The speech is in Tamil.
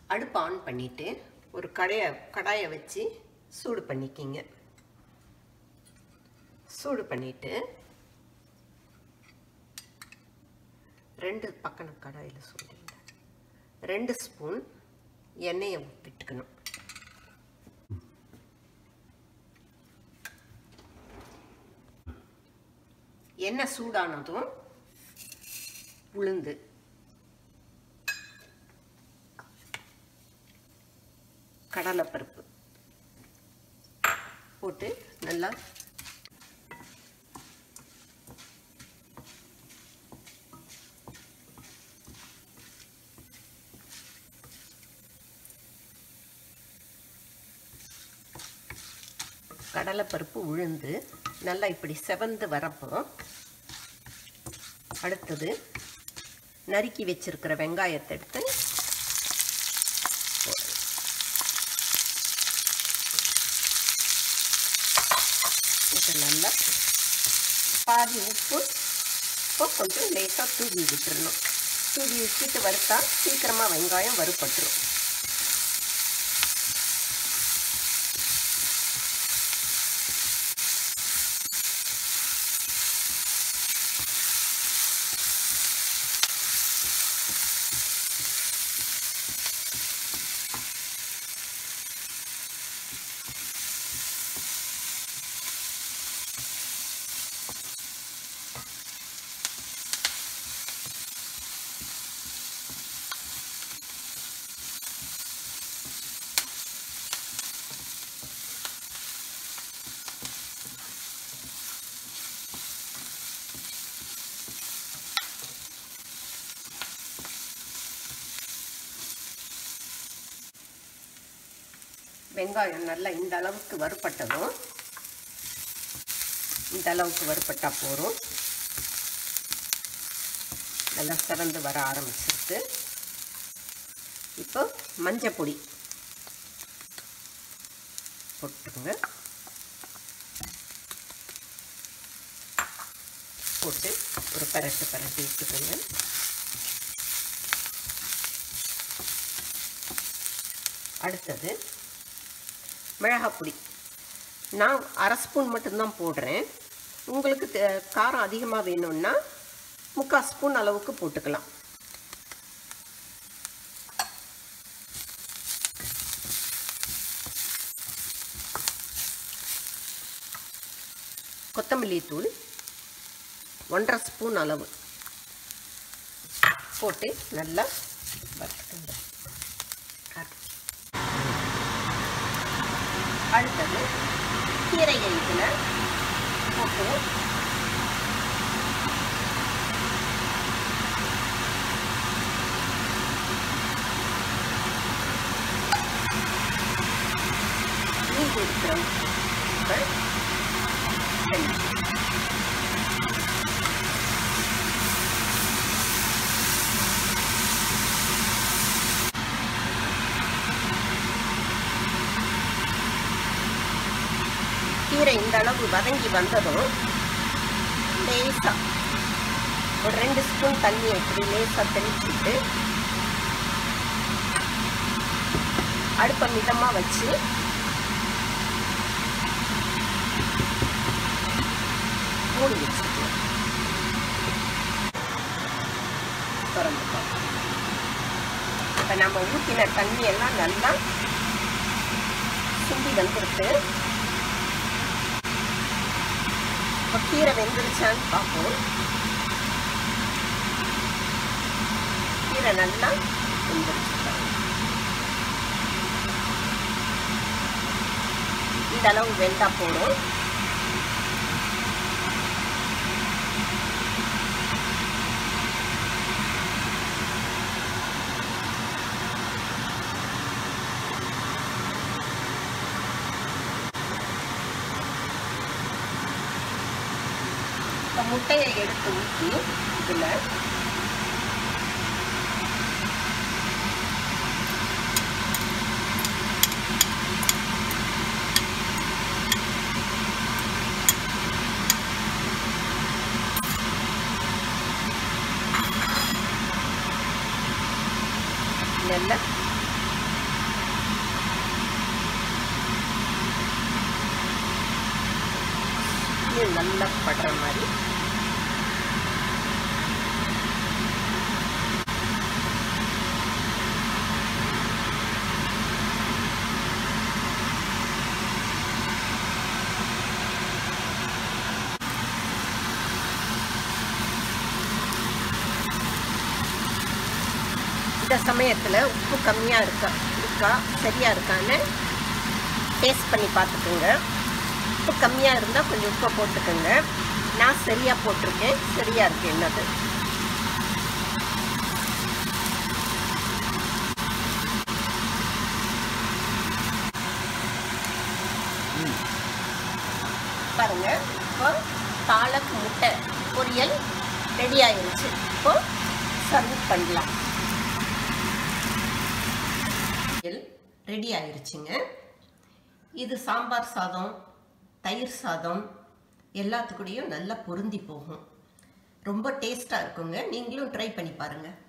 அடுப்பு ஆன் பண்ணிவிட்டு ஒரு கடையை கடாயை வச்சு சூடு பண்ணிக்கிங்க சூடு பண்ணிவிட்டு ரெண்டு பக்கம் கடாயில் சொல்லிங்க ரெண்டு ஸ்பூன் எண்ணெயை விட்டுக்கணும் எண்ணெய் சூடானதும் உளுந்து கடலைப்பருப்பு போட்டு நல்லா கடலைப்பருப்பு உளுந்து நல்லா இப்படி செவந்து வரப்போ அடுத்தது நறுக்கி வச்சிருக்கிற வெங்காயத்தை எடுத்து இது நல்லா பாதி உப்பு இப்போ கொஞ்சம் லேசாக தூவி விட்டுறணும் தூவி விட்டுட்டு வறுத்தா சீக்கிரமாக வெங்காயம் வறுப்பட்டுரும் வெங்காயம் நல்லா இந்த அளவுக்கு வறுப்பட்டதும் இந்த அளவுக்கு வறுப்பட்டா போதும் நல்லா சிறந்து வர ஆரம்பிச்சிருக்கு இப்போ மஞ்சள் பொடி போட்டுருங்க போட்டு ஒரு பரட்டு பரட்டி விட்டுக்கோங்க அடுத்தது மிளகாப்பொடி நான் அரை ஸ்பூன் மட்டும்தான் போடுறேன் உங்களுக்கு தே- காரம் அதிகமாக வேணும்னா முக்கால் ஸ்பூன் அளவுக்கு போட்டுக்கலாம் கொத்தமல்லி தூள் ஒன்றரை ஸ்பூன் அளவு போட்டு நல்லா வறுத்துக்கோங்க அடுத்தது கீரையை இதில் போட்டு மீதி இருக்கிற உப்பை செஞ்சு கீரை இந்த அளவு வதங்கி வந்ததும் லேசா ஒரு ரெண்டு ஸ்பூன் தண்ணி இப்படி லேசா தெளிச்சுட்டு அடுப்பை மிதமாக வச்சு மூடி வச்சுக்கலாம் திறந்து இப்போ நம்ம ஊற்றின தண்ணி எல்லாம் நல்லா சுண்டி வந்துருக்கு இப்போ கீரை வெந்துருச்சான்னு பார்ப்போம் கீரை நல்லா வெந்துருச்சு பாருங்க. இந்த அளவு வெந்தா போதும் இப்போ முட்டையை எடுத்து ஊற்றி இதில் நல்லா எல்லாத்துலேயும் நல்லா படுற மாதிரி இந்த சமயத்தில் உப்பு கம்மியாக இருக்கா இருக்கா சரியாக இருக்கான்னு டேஸ்ட் பண்ணி பார்த்துக்குங்க உப்பு கம்மியாக இருந்தால் கொஞ்சம் உப்பை போட்டுக்கோங்க நான் சரியாக போட்டிருக்கேன் சரியாக இருக்கு என்னது பாருங்க இப்போ பாலக் முட்டை பொரியல் ரெடி ஆயிருச்சு இப்போ சர்வ் பண்ணலாம் ரெடி ஆயிருச்சுங்க இது சாம்பார் சாதம் தயிர் சாதம் எல்லாத்துக்கூடயும் நல்லா பொருந்தி போகும் ரொம்ப டேஸ்ட்டாக இருக்குங்க நீங்களும் ட்ரை பண்ணி பாருங்கள்